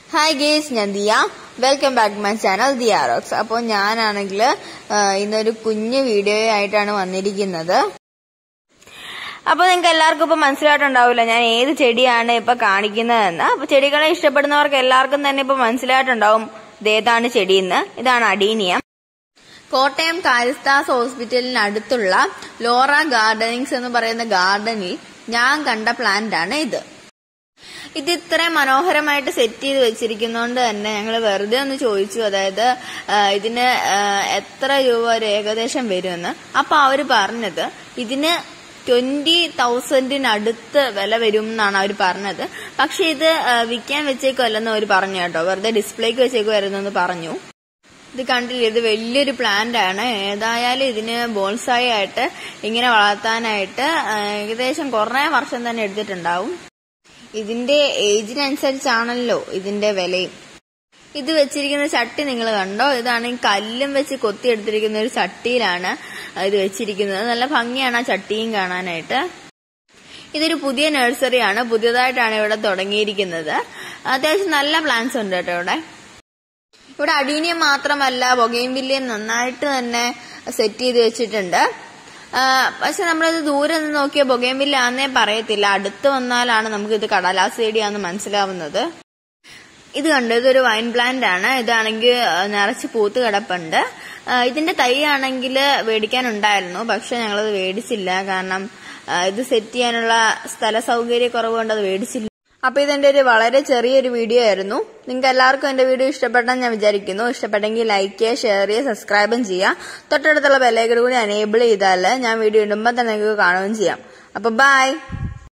hi guys ഞാൻ Diya welcome back my channel Diya rocks അപ്പോൾ ഞാനാണെങ്കിൽ ഇന്നൊരു കുഞ്ഞു വീഡിയോ ആയിട്ടാണ് വന്നിരിക്കുന്നത് അപ്പോൾ നിങ്ങൾക്ക് എല്ലാവർക്കും ഇപ്പൊ മനസ്സിലായിട്ടുണ്ടാവില്ല ഞാൻ ഏത് ചെടിയാണ് ഇപ്പൊ കാണിക്കുന്നതെന്ന് അപ്പൊ ചെടികളെ ഇഷ്ടപ്പെടുന്നവർക്ക് എല്ലാവർക്കും തന്നെ ഇപ്പൊ മനസ്സിലായിട്ടുണ്ടാവും ഇതേതാണ് ചെടിയെന്ന് ഇതാണ് അഡീനിയം കോട്ടയം കാരിസ്താസ് ഹോസ്പിറ്റലിന് അടുത്തുള്ള ലോറ ഗാർഡനിങ്സ് എന്ന് പറയുന്ന ഗാർഡനിൽ ഞാൻ കണ്ട പ്ലാന്റ് ആണ് ഇത് ഇത് ഇത്രയും മനോഹരമായിട്ട് സെറ്റ് ചെയ്ത് വെച്ചിരിക്കുന്നതുകൊണ്ട് തന്നെ ഞങ്ങൾ വെറുതെ ഒന്ന് ചോദിച്ചു അതായത് ആ, ഇതിന് ആ, എത്ര രൂപ ഒരു ഏകദേശം വരുമെന്ന് അപ്പൊ അവര് പറഞ്ഞത് ഇതിന് ട്വന്റി തൗസൻഡിനടുത്ത് വില വരും എന്നാണ് അവർ പറഞ്ഞത് പക്ഷെ ഇത് ആ, വിൽക്കാൻ വെച്ചേക്കുമല്ലെന്ന് അവർ പറഞ്ഞു കേട്ടോ വെറുതെ ഡിസ്പ്ലേക്ക് വെച്ചേക്കുമായിരുന്നു പറഞ്ഞു ഇത് കണ്ടില്ലേ ഇത് വലിയൊരു പ്ലാന്റ് ആണ് ഏതായാലും ഇതിന് ബോൾസായി ആയിട്ട് ഇങ്ങനെ വളർത്താനായിട്ട് ആ, ഏകദേശം കുറേ വർഷം തന്നെ എടുത്തിട്ടുണ്ടാവും ഇതിന്റെ ഏജിനനുസരിച്ചാണല്ലോ ഇതിന്റെ വിലയും ഇത് വെച്ചിരിക്കുന്ന ചട്ടി നിങ്ങൾ കണ്ടോ ഇതാണ് ഈ കല്ലും വെച്ച് കൊത്തിയെടുത്തിരിക്കുന്ന ഒരു ചട്ടിയിലാണ് ഇത് വെച്ചിരിക്കുന്നത് നല്ല ഭംഗിയാണ് ആ ചട്ടിയും കാണാനായിട്ട് ഇതൊരു പുതിയ നഴ്സറിയാണ് പുതിയതായിട്ടാണ് ഇവിടെ തുടങ്ങിയിരിക്കുന്നത് അത്യാവശ്യം നല്ല പ്ലാന്റ്സ് ഉണ്ട് കേട്ടോ ഇവിടെ ഇവിടെ അടീനിയം മാത്രമല്ല ബൊഗൈൻവില്ലിയം നന്നായിട്ട് തന്നെ സെറ്റ് ചെയ്ത് വെച്ചിട്ടുണ്ട് ആ, പക്ഷെ നമ്മളിത് ദൂരെ നിന്ന് നോക്കിയ ബൊഗൈൻവില്ല ആന്നേ പറയത്തില്ല അടുത്ത് വന്നാലാണ് നമുക്ക് ഇത് കടലാസ് ചെടിയാന്ന് മനസ്സിലാവുന്നത് ഇത് കണ്ടു ഇതൊരു വൈൻ പ്ലാന്റ് ആണ് ഇതാണെങ്കിൽ നിറച്ച് പൂത്ത് കിടപ്പുണ്ട് ആ, ഇതിന്റെ തൈ ആണെങ്കിൽ മേടിക്കാനുണ്ടായിരുന്നു പക്ഷെ ഞങ്ങളത് മേടിച്ചില്ല കാരണം ആ, ഇത് സെറ്റ് ചെയ്യാനുള്ള സ്ഥല സൗകര്യ കുറവ് കൊണ്ട് അത് മേടിച്ചില്ല അപ്പൊ ഇതെന്റെ ഒരു വളരെ ചെറിയൊരു വീഡിയോ ആയിരുന്നു നിങ്ങൾക്ക് എല്ലാവർക്കും എന്റെ വീഡിയോ ഇഷ്ടപ്പെട്ടാൽ ഞാൻ വിചാരിക്കുന്നു ഇഷ്ടപ്പെട്ടെങ്കിൽ ലൈക്ക് ചെയ്യുക ഷെയർ ചെയ്യുക സബ്സ്ക്രൈബും ചെയ്യുക തൊട്ടടുത്തുള്ള ബെല്ലൈക്കൺ കൂടി എനേബിൾ ചെയ്താൽ ഞാൻ വീഡിയോ ഇടുമ്പോൾ തന്നെ നിങ്ങൾക്ക് കാണുകയും ചെയ്യാം അപ്പൊ ബൈ